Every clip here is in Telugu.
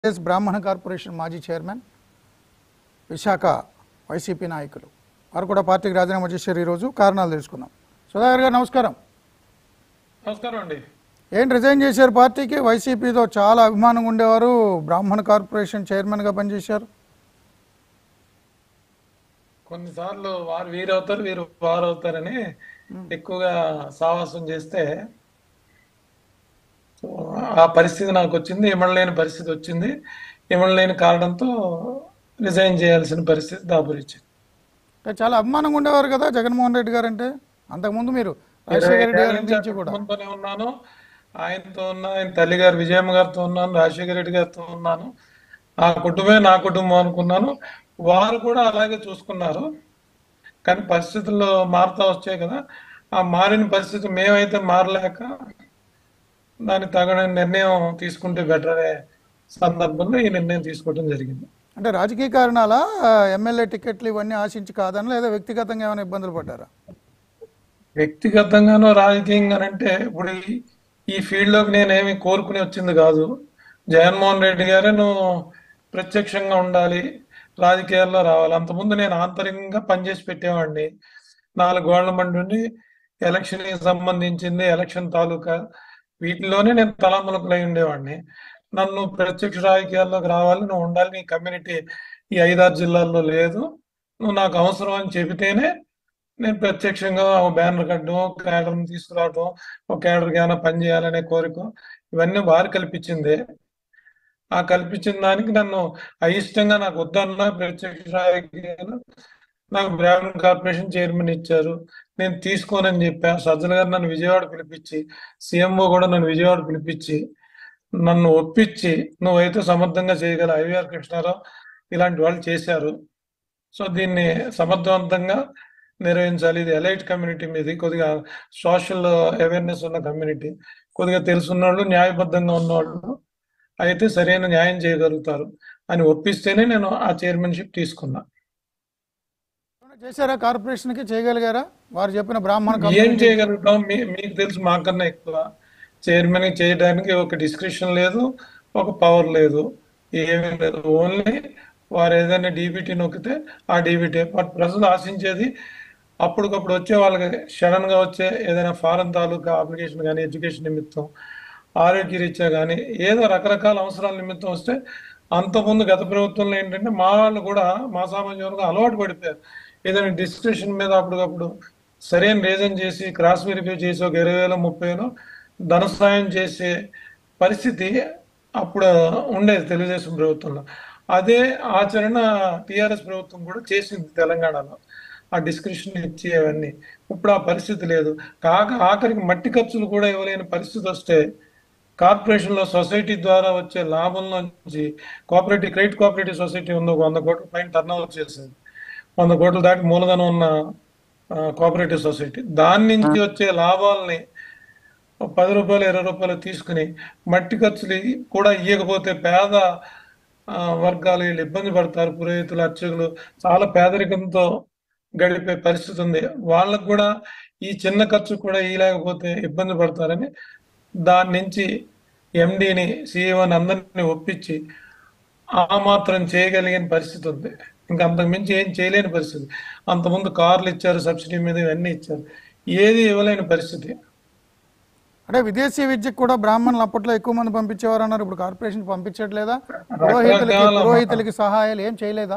ఎస్ బ్రాహ్మణ కార్పొరేషన్ మాజీ చైర్మన్ విశాఖ వైసీపీ నాయకులు వారు కూడా పార్టీకి రాజీనామా చేశారు ఈరోజు కారణాలు తెలుసుకుందాం సుధాకర్ గారు నమస్కారం నమస్కారం అండి ఏంటి రిజైన్ చేశారు పార్టీకి వైసీపీతో చాలా అభిమానంగా ఉండేవారు బ్రాహ్మణ కార్పొరేషన్ చైర్మన్గా పనిచేశారు కొన్నిసార్లు వారు వీరు అవుతారు వీరు వారు అవుతారని ఎక్కువగా సావాసం చేస్తే సో ఆ పరిస్థితి నాకు వచ్చింది ఇమడలేని పరిస్థితి వచ్చింది ఇమడలేని కారణంతో రిజైన్ చేయాల్సిన పరిస్థితి దాపురించింది అంటే చాలా అభిమానంగా ఉండేవారు కదా జగన్మోహన్ రెడ్డి గారు అంటే అంతకుముందు మీరు రాజశేఖర రెడ్డి గారి నుంచి కూడా కుటుంబంతోనే ఉన్నాను ఆయనతో ఉన్నా ఆయన తల్లి గారు విజయమ్మ గారితో ఉన్నాను రాజశేఖర రెడ్డి గారితో ఉన్నాను ఆ కుటుంబమే నా కుటుంబం అనుకున్నాను వారు కూడా అలాగే చూసుకున్నారు కానీ పరిస్థితుల్లో మారుతా వచ్చాయి కదా ఆ మారిన పరిస్థితి మేమైతే మారలేక దానికి తగిన నిర్ణయం తీసుకుంటే బెటర్ అనే సందర్భంలో ఈ నిర్ణయం తీసుకోవడం జరిగింది అంటే రాజకీయ కారణాలా ఎమ్మెల్యే టికెట్లు ఇవన్నీ ఆశించి కాదని లేదా వ్యక్తిగతంగా ఏమైనా ఇబ్బందులు పడ్డారా వ్యక్తిగతంగానో రాజకీయంగానంటే ఇప్పుడు ఈ- ఈ ఫీల్డ్ లోకి నేనేమి కోరుకుని వచ్చింది కాదు జగన్మోహన్ రెడ్డి గారే నువ్వు ప్రత్యక్షంగా ఉండాలి రాజకీయాల్లో రావాలి అంతకుముందు నేను ఆంతరికంగా పనిచేసి పెట్టేవాడిని నాలుగు గోళ్ల మండి ఉండి ఎలక్షన్ కి సంబంధించింది ఎలక్షన్ తాలూకా వీటిలోనే నేను తలములకులై ఉండేవాడిని నన్ను ప్రత్యక్ష రాజకీయాల్లోకి రావాలి నువ్వు ఉండాలి నీ కమ్యూనిటీ ఈ ఐదారు జిల్లాల్లో లేదు నువ్వు నాకు అవసరం అని చెబితేనే నేను ప్రత్యక్షంగా ఒక బ్యానర్ కట్టడం ఒక క్యాడర్ని తీసుకురావడం ఒక క్యాడర్కి ఏమైనా పని చేయాలనే కోరిక ఇవన్నీ వారు కల్పించిందే ఆ కల్పించిన దానికి నన్ను అయిష్టంగా నాకు వద్దన్న ప్రత్యక్ష రాజకీయాలు నాకు బ్రాహ్మణ్ కార్పొరేషన్ చైర్మన్ ఇచ్చారు నేను తీసుకోనని చెప్పా సజ్జల గారు నన్ను విజయవాడ పిలిపించి సీఎంఓ కూడా నన్ను విజయవాడ పిలిపించి నన్ను ఒప్పించి నువ్వైతే సమర్థంగా చేయగల ఐవీఆర్ కృష్ణారావు ఇలాంటి వాళ్ళు చేశారు సో దీన్ని సమర్థవంతంగా నిర్వహించాలి ఇది ఎలైట్ కమ్యూనిటీ మీది కొద్దిగా సోషల్ అవేర్నెస్ ఉన్న కమ్యూనిటీ కొద్దిగా తెలుసున్న వాళ్ళు న్యాయబద్ధంగా ఉన్నవాళ్ళు అయితే సరైన న్యాయం చేయగలుగుతారు అని ఒప్పిస్తేనే నేను ఆ చైర్మన్షిప్ తీసుకున్నా ఏమైనా చేశారా కార్పొరేషన్కి చేయగలిగారా వారు చెప్పిన బ్రాహ్మణ ఏం కమ్యూనిటీ చేయగలుగుతాం మీ మీకు తెలుసు మాకన్నా ఎక్కువ చైర్మన్ చేయడానికి ఒక డిస్క్రిప్షన్ లేదు ఒక పవర్ లేదు ఏమీ లేదు ఓన్లీ వారు ఏదైనా డీబీటీ నొక్కితే ఆ డీబీటీ బట్ ప్రజలు ఆశించేది అప్పటికప్పుడు వచ్చే వాళ్ళకి సడన్ గా వచ్చే ఏదైనా ఫారెన్ తాలూకా అప్లికేషన్ కానీ ఎడ్యుకేషన్ నిమిత్తం ఆరోగ్య రీత్యా కానీ ఏదో రకరకాల అవసరాల నిమిత్తం వస్తే అంతకుముందు గత ప్రభుత్వంలో ఏంటంటే మా వాళ్ళు కూడా మా సామాజిక వర్గం అలవాటు పడిపోయారు ఏదైనా డిస్క్రిప్షన్ మీద అప్పటికప్పుడు సరైన రీజన్ చేసి క్రాస్ వెరిఫై చేసి ఒక ఇరవై వేలు ముప్పై వేలు ధన సాయం చేసే పరిస్థితి అప్పుడు ఉండేది తెలుగుదేశం ప్రభుత్వంలో అదే ఆచరణ టిఆర్ఎస్ ప్రభుత్వం కూడా చేసింది తెలంగాణలో ఆ డిస్క్రిప్షన్ ఇచ్చి అవన్నీ ఇప్పుడు ఆ పరిస్థితి లేదు కాక ఆఖరికి మట్టి ఖర్చులు కూడా ఇవ్వలేని పరిస్థితి వస్తే కార్పొరేషన్ లో సొసైటీ ద్వారా వచ్చే లాభం నుంచి కోఆపరేటివ్ క్రెడిట్ కోఆపరేటివ్ సొసైటీ ఉంది ఒక వంద కోట్ల పైన టర్న్ ఓవర్ చేసింది వంద కోట్ల దాటి మూలధనం ఉన్న కోఆపరేటివ్ సొసైటీ దాని నుంచి వచ్చే లాభాలని ఒక పది రూపాయలు ఇరవై రూపాయలు తీసుకుని మట్టి ఖర్చులు కూడా ఇవ్వకపోతే పేద ఆ, వర్గాలు వీళ్ళు ఇబ్బంది పడతారు పురోహితులు అర్చకులు చాలా పేదరికంతో గడిపే పరిస్థితి ఉంది వాళ్ళకు కూడా ఈ చిన్న ఖర్చు కూడా ఇవ్వలేకపోతే ఇబ్బంది పడతారని దాని నుంచి ఎండిని సిఇఓని అందరిని ఒప్పించి ఆ మాత్రం చేయగలిగిన పరిస్థితి ఉంది ఇంకా అంతకు మించి ఏం చేయలేని పరిస్థితి అంతకుముందు కార్లు ఇచ్చారు సబ్సిడీ మీద ఇవన్నీ ఇచ్చారు ఏది ఇవ్వలేని పరిస్థితి అంటే విదేశీ విద్యకు కూడా బ్రాహ్మణులు అప్పట్లో ఎక్కువ మంది పంపించేవారు అన్నారు ఇప్పుడు కార్పొరేషన్ పంపించట్లేదా పురోహితులకి రకరకాల పురోహితులకి సహాయాలు ఏం చేయలేదా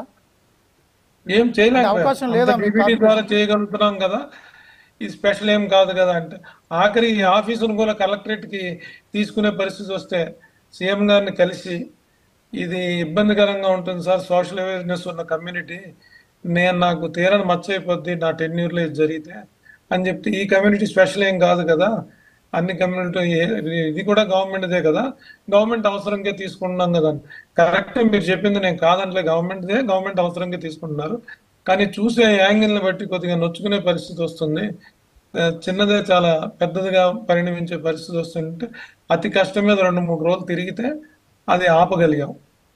ఏం చేయలేక అవకాశం లేదా మీ పీపీటీ ద్వారా చేయగలుగుతున్నాం కదా ఈ స్పెషల్ ఏం కాదు కదా అంటే ఆఖరి ఈ ఆఫీసును కూడా కలెక్టరేట్ కి తీసుకునే పరిస్థితి వస్తే సీఎం గారిని కలిసి ఇది ఇబ్బందికరంగా ఉంటుంది సార్ సోషల్ అవేర్నెస్ ఉన్న కమ్యూనిటీ నేను నాకు తీరని మచ్చ అయిపోద్ది నా టెన్యూర్లో ఇది జరిగితే అని చెప్తే ఈ కమ్యూనిటీ స్పెషల్ ఏం కాదు కదా అన్ని కమ్యూనిటీ ఇది కూడా గవర్నమెంట్దే కదా గవర్నమెంట్ అవసరంగా తీసుకుంటున్నాం కదా కరెక్ట్ మీరు చెప్పింది నేను కాదంటే గవర్నమెంట్దే గవర్నమెంట్ అవసరంగా తీసుకుంటున్నారు కానీ చూసే యాంగిల్ని బట్టి కొద్దిగా నొచ్చుకునే పరిస్థితి వస్తుంది ఆ, చిన్నదే చాలా పెద్దదిగా పరిణమించే పరిస్థితి వస్తుంటే అతి కష్టం మీద రెండు మూడు రోజులు తిరిగితే అది ఆపగలిగాం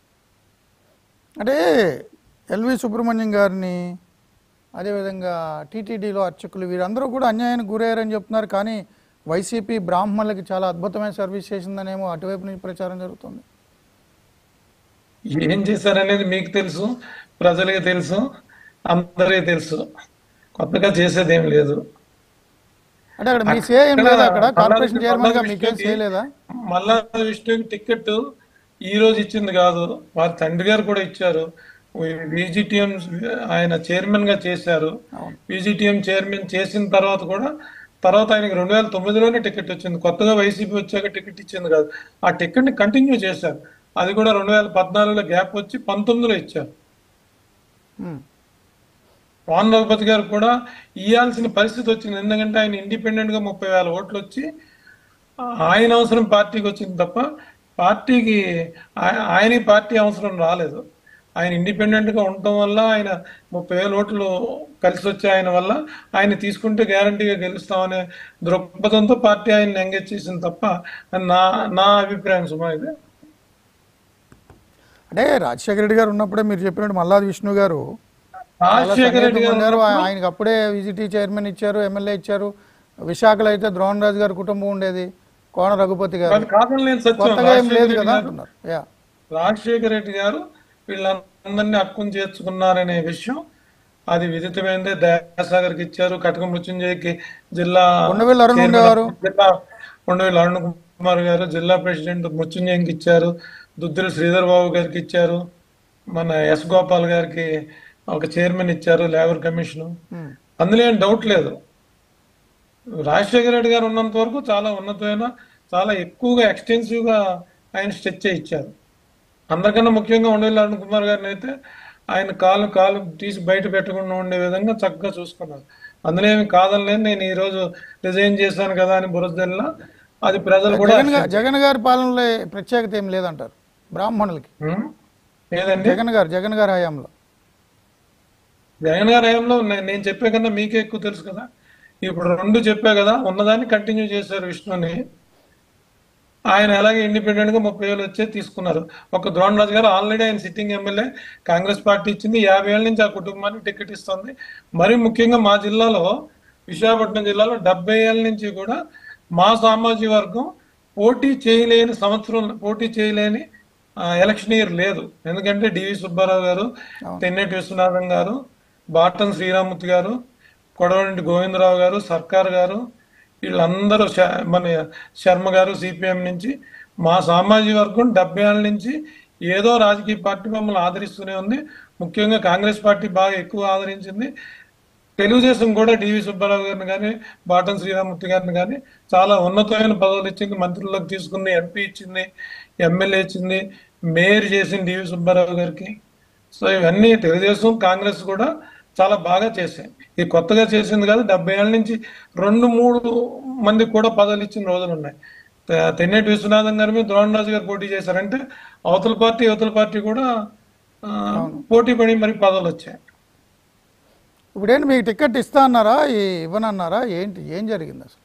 అంటే ఎల్వి సుబ్రహ్మణ్యం గారిని అదేవిధంగా టీటీడీలో అర్చకులు వీరందరూ కూడా అన్యాయానికి గురయ్యారని చెప్తున్నారు కానీ వైసీపీ బ్రాహ్మణులకి చాలా అద్భుతమైన సర్వీస్ చేసిందనేమో అటువైపు నుంచి ప్రచారం జరుగుతుంది ఏం చేశారనేది మీకు తెలుసు ప్రజలకి తెలుసు అందరికీ తెలుసు కొత్తగా చేసేది ఏం లేదు అంటే అక్కడ మీ సే ఏం లేదా అక్కడ కార్పొరేషన్ చైర్మన్ గా మీకేం సే లేదా మల్లా విష్ణుకి టికెట్ ఈ రోజు ఇచ్చింది కాదు వారి తండ్రి గారు కూడా ఇచ్చారు విజిటిఎం ఆయన చైర్మన్ గా చేశారు అవును. విజిటిఎం చైర్మన్ చేసిన తర్వాత కూడా తర్వాత ఆయనకి రెండు వేల తొమ్మిదిలోనే టికెట్ వచ్చింది కొత్తగా వైసీపీ వచ్చాక టికెట్ ఇచ్చింది కాదు ఆ టికెట్ ని కంటిన్యూ చేశారు అది కూడా రెండు వేల పద్నాలుగులో గ్యాప్ వచ్చి పంతొమ్మిదిలో ఇచ్చారు ఉమ్. పవన్ రఘుపతి గారు కూడా ఇవ్వాల్సిన పరిస్థితి వచ్చింది ఎందుకంటే ఆయన ఇండిపెండెంట్ గా ముప్పై వేల ఓట్లు వచ్చి ఆయన అవసరం పార్టీకి వచ్చింది తప్ప పార్టీకి ఆయ- ఆయన పార్టీ అవసరం రాలేదు ఆయన ఇండిపెండెంట్ గా ఉండటం వల్ల ఆయన ముప్పై వేల ఓట్లు కలిసి వచ్చే ఆయన వల్ల ఆయన తీసుకుంటే గ్యారంటీగా గెలుస్తామనే దృక్పథంతో పార్టీ ఆయన ఎంగేజ్ చేసింది తప్ప నా నా అభిప్రాయం సుమా ఇది అంటే రాజశేఖర రెడ్డి గారు ఉన్నప్పుడే మీరు చెప్పినట్టు మల్లాది విష్ణు గారు చాలా రాజశేఖర రెడ్డి సన్నిహితంగా గారు ఉన్నారు. ఆయనకి అప్పుడే విజిటీ చైర్మన్ ఇచ్చారు ఎమ్మెల్యే ఇచ్చారు విశాఖలో అయితే ద్రోణ్ రాజు గారి కుటుంబం ఉండేది కోన రఘుపతి గారు అది కాదని నేను సత్యం కొత్తగా ఏం రాజశేఖర లేదు రెడ్డి కదా గారు అంటున్నారు యా రాజశేఖర రెడ్డి గారు వీళ్ళందరినీ హక్కును చేర్చుకున్నారనే విషయం అది విదితమైందే దయాసాగర్కి ఇచ్చారు కటక మృత్యుంజయకి జిల్లా ఉండవల్లి అరుణ్ చైర్మన్ ఉండేవారు. జిల్లా ఉండవల్లి అరుణ్ కుమార్ గారు జిల్లా ప్రెసిడెంట్ మృత్యుంజయంకి ఇచ్చారు దుద్దిరి శ్రీధర్ బాబు గారికి ఇచ్చారు మన ఎస్ గోపాల్ గారికి ఒక చైర్మన్ ఇచ్చారు లేబర్ కమిషన్ ఉమ్. అందులో ఏం డౌట్ లేదు రాజశేఖర రెడ్డి గారు ఉన్నంత వరకు చాలా ఉన్నతమైన చాలా ఎక్కువగా ఎక్స్టెన్సివ్ గా ఆయన స్టెచ్ ఇచ్చారు అందరికన్నా ముఖ్యంగా ఉండేది అరుణ్ కుమార్ గారిని అయితే ఆయన కాలు కాలు తీసి బయట పెట్టకుండా ఉండే విధంగా చక్కగా చూసుకున్నారు అందులో ఏమి కాదనలేదు నేను ఈ రోజు రిజైన్ చేశాను కదా అని బురదల్లా అది ప్రజలు కూడా జగన్ గారు జగన్ గారి పాలనలో ప్రత్యేకత ఏం లేదంటారు బ్రాహ్మణులకి హ్మ్? ఏదండి జగన్ గారు జగన్ గారి హయాంలో జగన్ గారి హయాంలో నే- నేను చెప్పే కన్నా మీకే ఎక్కువ తెలుసు కదా ఇప్పుడు రెండు చెప్పా కదా ఉన్నదాన్ని కంటిన్యూ చేశారు విష్ణుని ఆయన అలాగే ఇండిపెండెంట్ గా ముప్పై వేలు వచ్చే తీసుకున్నారు ఒక ద్రోణ్ రాజు గారు ఆల్రెడీ ఆయన సిట్టింగ్ ఎమ్మెల్యే కాంగ్రెస్ పార్టీ ఇచ్చింది యాభై ఏళ్ళ నుంచి ఆ కుటుంబానికి టికెట్ ఇస్తుంది మరి ముఖ్యంగా మా జిల్లాలో విశాఖపట్నం జిల్లాలో డెబ్బై ఏళ్ళ నుంచి కూడా మా సామాజిక వర్గం పోటీ చేయలేని సంవత్సరం పోటీ చేయలేని ఆ, ఎలక్షన్ ఇయర్ లేదు ఎందుకంటే డివి సుబ్బారావు గారు తెన్నేటి విశ్వనాథం గారు బాటన్ శ్రీరామూర్తి గారు కొడవటి గోవిందరావు గారు సర్కార్ గారు వీళ్ళందరూ శ- మన శర్మ గారు సిపిఎం నుంచి మా సామాజిక వర్గం డెబ్బై ఏళ్ళ నుంచి ఏదో రాజకీయ పార్టీ మమ్మల్ని ఆదరిస్తూనే ఉంది ముఖ్యంగా కాంగ్రెస్ పార్టీ బాగా ఎక్కువ ఆదరించింది తెలుగుదేశం కూడా డివి సుబ్బారావు గారిని కానీ బాటన్ శ్రీరామూర్తి గారిని కానీ చాలా ఉన్నతమైన పదవులు ఇచ్చింది మంత్రులకు తీసుకుంది ఎంపీ ఇచ్చింది ఎమ్మెల్యే ఇచ్చింది మేయర్ చేసింది డివి సుబ్బారావు గారికి సో ఇవన్నీ తెలుగుదేశం కాంగ్రెస్ కూడా చాలా బాగా చేశాయి ఇది కొత్తగా చేసింది కాదు డెబ్బై ఏళ్ళ నుంచి రెండు మూడు మందికి కూడా పదవులు ఇచ్చిన రోజులు ఉన్నాయి తె- తెన్నేటి విశ్వనాథం గారి మీద ద్రోణరాజు గారు పోటీ చేశారంటే అవతల పార్టీ అవతల పార్టీ కూడా ఆ, పోటీ పడి మరి పదవులు వచ్చాయి ఇప్పుడేంటి మీకు టికెట్ ఇస్తా అన్నారా ఈ- ఇవ్వనన్నారా ఏంటి ఏం జరిగింది అసలు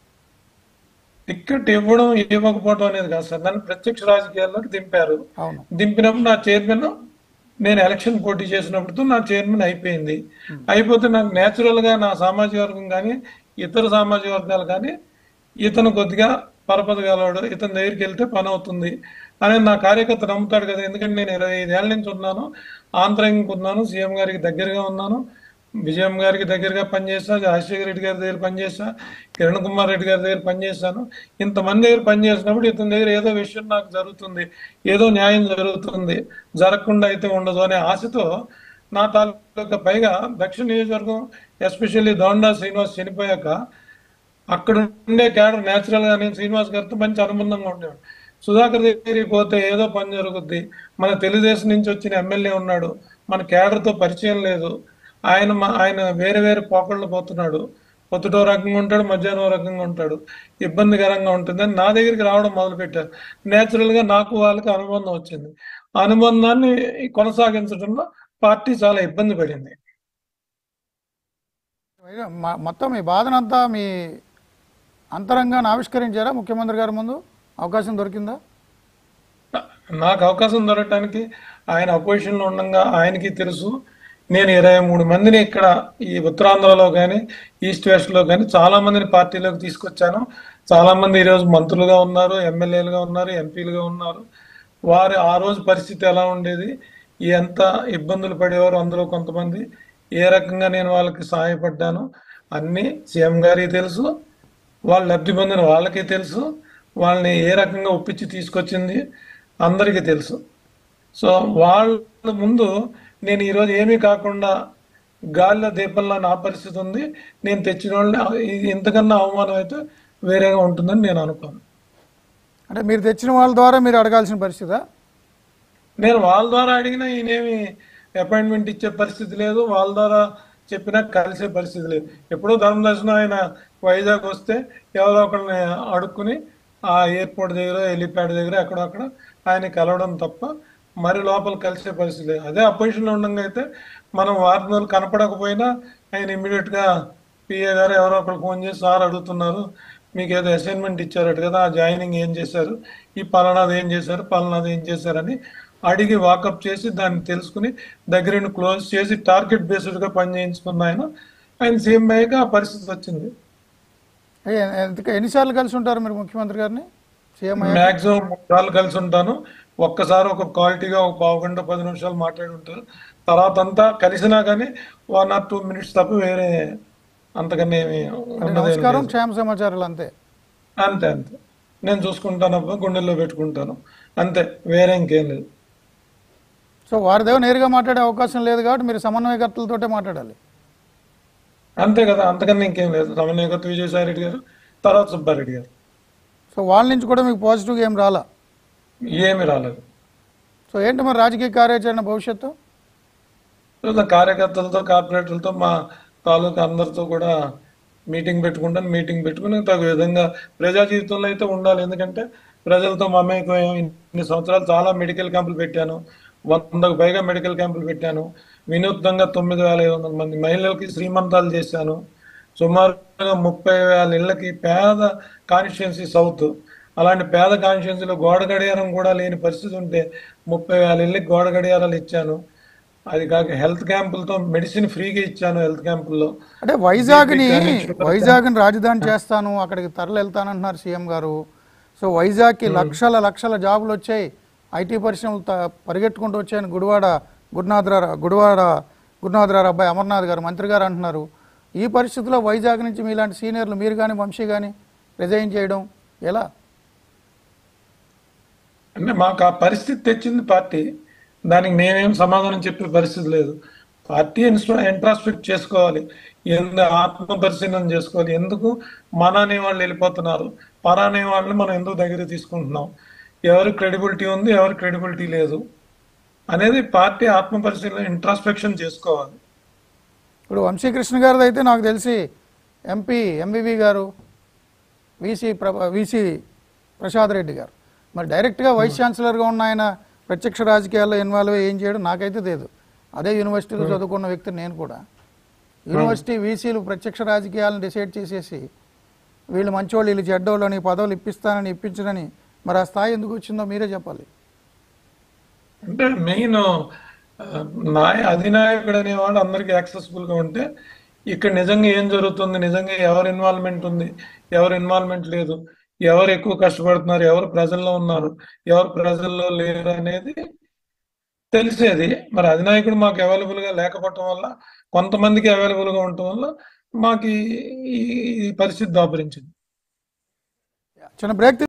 టికెట్ ఇవ్వడం ఇవ్వకపోవడం అనేది కాదు సార్ నన్ను ప్రత్యక్ష రాజకీయాల్లోకి దింపారు అవును దింపినప్పుడు నా చైర్మన్ నేను ఎలక్షన్ పోటీ చేసినప్పుడు నా చైర్మన్ అయిపోయింది అయిపోతే నాకు నేచురల్ గా నా సామాజిక వర్గం కానీ ఇతర సామాజిక వర్గాలు కానీ ఇతను కొద్దిగా పరపతి గలవాడు ఇతని దగ్గరికి వెళ్తే పని అవుతుంది అని నా కార్యకర్త నమ్ముతాడు కదా ఎందుకంటే నేను ఇరవై ఐదేళ్ల నుంచి ఉన్నాను ఆంతరంగిక ఉన్నాను సీఎం గారికి దగ్గరగా ఉన్నాను విజయం గారికి దగ్గరగా పనిచేసా రాజశేఖర రెడ్డి గారి దగ్గర పనిచేసా కిరణ్ కుమార్ రెడ్డి గారి దగ్గర పనిచేశాను ఇంతమంది దగ్గర పనిచేసినప్పుడు ఇతని దగ్గర ఏదో విషయం నాకు జరుగుతుంది ఏదో న్యాయం జరుగుతుంది జరగకుండా అయితే ఉండదు అనే ఆశతో నా తాలూకా పైగా దక్షిణ నియోజకవర్గం ఎస్పెషల్లీ దోండా శ్రీనివాస్ చనిపోయాక అక్కడ ఉండే క్యాడర్ న్యాచురల్ గా నేను శ్రీనివాస్ గారితో మంచి అనుబంధంగా ఉండేవాడు సుధాకర్ దగ్గరికి పోతే ఏదో పని జరుగుద్ది మన తెలుగుదేశం నుంచి వచ్చిన ఎమ్మెల్యే ఉన్నాడు మన క్యాడర్ తో పరిచయం లేదు ఆయన మ- ఆయన వేరే వేరే పోకళ్ళు పోతున్నాడు పొద్దుటో రకంగా ఉంటాడు మధ్యాహ్నం ఓ రకంగా ఉంటాడు ఇబ్బందికరంగా ఉంటుందని నా దగ్గరికి రావడం మొదలు పెట్టారు నేచురల్ గా నాకు వాళ్ళకి అనుబంధం వచ్చింది ఆ అనుబంధాన్ని కొనసాగించడంలో పార్టీ చాలా ఇబ్బంది పడింది మ- మొత్తం మీ బాధనంతా మీ అంతరంగాన్ని ఆవిష్కరించారా ముఖ్యమంత్రి గారి ముందు అవకాశం దొరికిందా నాకు అవకాశం దొరకడానికి ఆయన అపోజిషన్ లో ఉండగా ఆయనకి తెలుసు నేను ఇరవై మూడు మందిని ఇక్కడ ఈ ఉత్తరాంధ్రలో కానీ ఈస్ట్ వెస్ట్ లో కానీ చాలా మందిని పార్టీలోకి తీసుకొచ్చాను చాలా మంది ఈరోజు మంత్రులుగా ఉన్నారు ఎమ్మెల్యేలుగా ఉన్నారు ఎంపీలుగా ఉన్నారు వారి ఆ రోజు పరిస్థితి ఎలా ఉండేది ఎంత ఇబ్బందులు పడేవారు అందులో కొంతమంది ఏ రకంగా నేను వాళ్ళకి సహాయపడ్డాను అన్నీ సీఎం గారికి తెలుసు వాళ్ళ లబ్ధి పొందిన వాళ్ళకి తెలుసు వాళ్ళని ఏ రకంగా ఒప్పించి తీసుకొచ్చింది అందరికీ తెలుసు సో వాళ్ళ ముందు నేను ఈరోజు ఏమీ కాకుండా గాలిలో దీపంలో నా పరిస్థితి ఉంది నేను తెచ్చిన వాళ్ళని ఇది ఇంతకన్నా అవమానం అయితే వేరేగా ఉంటుందని నేను అనుకోను అంటే మీరు తెచ్చిన వాళ్ళ ద్వారా మీరు అడగాల్సిన పరిస్థితా నేను వాళ్ళ ద్వారా అడిగినా ఈయనేమి అపాయింట్మెంట్ ఇచ్చే పరిస్థితి లేదు వాళ్ళ ద్వారా చెప్పినా కలిసే పరిస్థితి లేదు ఎప్పుడో ధర్మదర్శనం ఆయన వైజాగ్ వస్తే ఎవరో ఒకరిని అడుక్కుని ఆ ఎయిర్పోర్ట్ దగ్గర హెలిప్యాడ్ దగ్గర ఎక్కడో అక్కడ ఆయన కలవడం తప్ప మరి లోపల కలిసే పరిస్థితి లేదు అదే అపోజిషన్లో ఉండగా అయితే మనం వారం రోజులు కనపడకపోయినా ఆయన immediate గా పిఏ గారు ఎవరో ఒకరు ఫోన్ చేసి సార్ అడుగుతున్నారు మీకు ఏదో అసైన్మెంట్ ఇచ్చారట కదా ఆ జాయినింగ్ ఏం చేశారు ఈ పలానాది ఏం చేశారు పలానాది ఏం చేశారని అడిగి వాకప్ చేసి దాన్ని తెలుసుకుని దగ్గర క్లోజ్ చేసి టార్గెట్ బేస్డ్ గా పని చేయించుకున్న ఆయన ఆయన సీఎం అయ్యాక ఆ పరిస్థితి వచ్చింది ఏ, ఎంత- ఎన్నిసార్లు కలిసి ఉంటారు మీరు ముఖ్యమంత్రి గారిని సీఎం అయ్యాక? మాక్సిమం మూడు సార్లు కలిసి ఉంటాను ఒక్కసారి ఒక క్వాలిటీగా ఒక పావు గంట పది నిమిషాలు మాట్లాడి ఉంటారు తర్వాత అంతా కలిసినా కానీ వన్ ఆర్ టూ మినిట్స్ తప్ప వేరే అంతకన్నా ఏమి అంటే ఉన్నదేం నమస్కారం లేదు. క్షేమ సమాచారాలు అంతే అంతే అంతే నేను చూసుకుంటాను అబ్బా గుండెల్లో పెట్టుకుంటాను అంతే వేరే ఇంకేం లేదు సో వారిదేవో నేరుగా మాట్లాడే అవకాశం లేదు కాబట్టి మీరు సమన్వయకర్తలతోటే మాట్లాడాలి అంతే కదా అంతకన్నా ఇంకేం లేదు రమణయ్య విజయసాయి రెడ్డి గారు తర్వాత సుబ్బారెడ్డి గారు సో వాళ్ళ నుంచి కూడా మీకు పాజిటివ్గా ఏం రాలా ఏమి రాలేదు సో ఏంటి మరి రాజకీయ కార్యాచరణ భవిష్యత్తు తర్వాత కార్యకర్తలతో కార్పొరేటర్లతో మా తాలూకా అందరితో కూడా మీటింగ్ పెట్టుకుంటాను మీటింగ్ పెట్టుకుని తగు విధంగా ప్రజా జీవితంలో అయితే ఉండాలి ఎందుకంటే ప్రజలతో మమేకం ఇన్ని సంవత్సరాలు చాలా మెడికల్ క్యాంపులు పెట్టాను వందకు పైగా మెడికల్ క్యాంపులు పెట్టాను వినూత్నంగా తొమ్మిది వేల ఐదు వందల మంది మహిళలకి శ్రీమంతాలు చేశాను సుమారుగా ముప్పై వేల ఇళ్ళకి పేద కాన్స్టిట్యున్సీ సౌత్ అలాంటి పేద కాన్స్టిట్యున్సీలో గోడ గడియారం కూడా లేని పరిస్థితి ఉంటే ముప్పై వేల ఇళ్ళకి గోడ గడియారాలు ఇచ్చాను అది కాక హెల్త్ క్యాంపులతో మెడిసిన్ ఫ్రీగా ఇచ్చాను హెల్త్ క్యాంపుల్లో అంటే వైజాగ్ని కానీ షుగర్ వైజాగ్ని రాజధాని చేస్తాను అక్కడికి తరలి వెళ్తానంటున్నారు సీఎం గారు సో వైజాగ్కి లక్షల లక్షల జాబులు వచ్చాయి ఐటీ పరిశ్రమలు త- పరిగెట్టుకుంటూ వచ్చాయని గుడివాడ గురునాథరావు గుడివాడ గురునాథరావు అబ్బాయి అమర్నాథ్ గారు మంత్రి గారు అంటున్నారు ఈ పరిస్థితిలో వైజాగ్ నుంచి మీలాంటి సీనియర్లు మీరు కానీ వంశీ కానీ రిజైన్ చేయడం ఎలా అంటే మాకు ఆ పరిస్థితి తెచ్చింది పార్టీ దానికి మేమేం సమాధానం చెప్పే పరిస్థితి లేదు పార్టీ ఇంట్రాస్పెక్ట్ చేసుకోవాలి ఎందు ఆత్మ పరిశీలన చేసుకోవాలి ఎందుకు మన అనే వాళ్ళు వెళ్ళిపోతున్నారు పర అనే వాళ్ళని మనం ఎందుకు దగ్గర తీసుకుంటున్నాం ఎవరి క్రెడిబిలిటీ ఉంది ఎవరి క్రెడిబిలిటీ లేదు అనేది పార్టీ ఆత్మ పరిశీలన ఇంట్రాస్పెక్షన్ చేసుకోవాలి ఇప్పుడు వంశీకృష్ణ గారిది అయితే నాకు తెలిసి ఎంపీ ఎంవివి గారు వీసీ ప్రభ వీసీ ప్రసాద్ రెడ్డి గారు మరి డైరెక్ట్గా వైస్ ఛాన్సలర్గా ఉన్న ఆయన ప్రత్యక్ష రాజకీయాల్లో ఇన్వాల్వ్ అయ్యి ఏం చేయడం నాకైతే లేదు అదే యూనివర్సిటీలో చదువుకున్న వ్యక్తి నేను కూడా యూనివర్సిటీ వీసీలు ప్రత్యక్ష రాజకీయాలను డిసైడ్ చేసేసి వీళ్ళు మంచోళ్ళు వీళ్ళు చెడ్డోళ్ళని పదవులు ఇప్పిస్తానని ఇప్పించడని మరి ఆ స్థాయి ఎందుకు వచ్చిందో మీరే చెప్పాలి అంటే మెయిన్ నాయ అధినాయకుడు అనేవాడు అందరికి యాక్సెసిబుల్ గా ఉంటే ఇక్కడ నిజంగా ఏం జరుగుతుంది నిజంగా ఎవరి ఇన్వాల్వ్మెంట్ ఉంది ఎవరి ఇన్వాల్వ్మెంట్ లేదు ఎవరు ఎక్కువ కష్టపడుతున్నారు ఎవరు ప్రజల్లో ఉన్నారు ఎవరు ప్రజల్లో లేరు అనేది తెలిసేది మరి అధినాయకుడు మాకు అవైలబుల్ గా లేకపోవటం వల్ల కొంతమందికి అవైలబుల్ గా ఉండటం వల్ల మాకు ఈ ఈ పరిస్థితి దాపరించింది చిన్న బ్రేక్